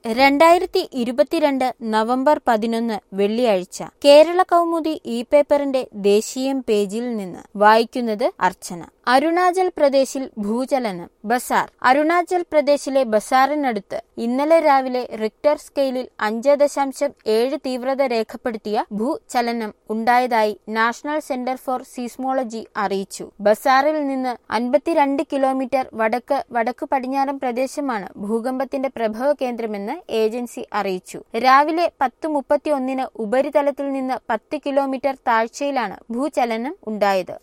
രണ്ടായിരത്തി ഇരുപത്തിരണ്ട് നവംബർ പതിനൊന്ന് വെള്ളിയാഴ്ച കേരള കൗമുദി ഇ പേപ്പറിന്റെ ദേശീയം പേജിൽ നിന്ന് വായിക്കുന്നത് അർച്ചന അരുണാചൽ പ്രദേശിൽ ഭൂചലനം ബസാർ അരുണാചൽ പ്രദേശിലെ ബസാറിനടുത്ത് ഇന്നലെ രാവിലെ റിക്ടർ സ്കെയിലിൽ അഞ്ച് ദശാംശം ഏഴ് തീവ്രത രേഖപ്പെടുത്തിയ ഭൂചലനം ഉണ്ടായതായി നാഷണൽ സെന്റർ ഫോർ സീസ്മോളജി അറിയിച്ചു ബസാറിൽ നിന്ന് അൻപത്തിരണ്ട് കിലോമീറ്റർ വടക്ക് വടക്കു പടിഞ്ഞാറൻ പ്രദേശമാണ് ഭൂകമ്പത്തിന്റെ പ്രഭവ കേന്ദ്രമെന്ന് ഏജൻസി അറിയിച്ചു രാവിലെ പത്ത് മുപ്പത്തി ഒന്നിന് ഉപരിതലത്തിൽ നിന്ന് പത്ത് കിലോമീറ്റർ താഴ്ചയിലാണ് ഭൂചലനം ഉണ്ടായത്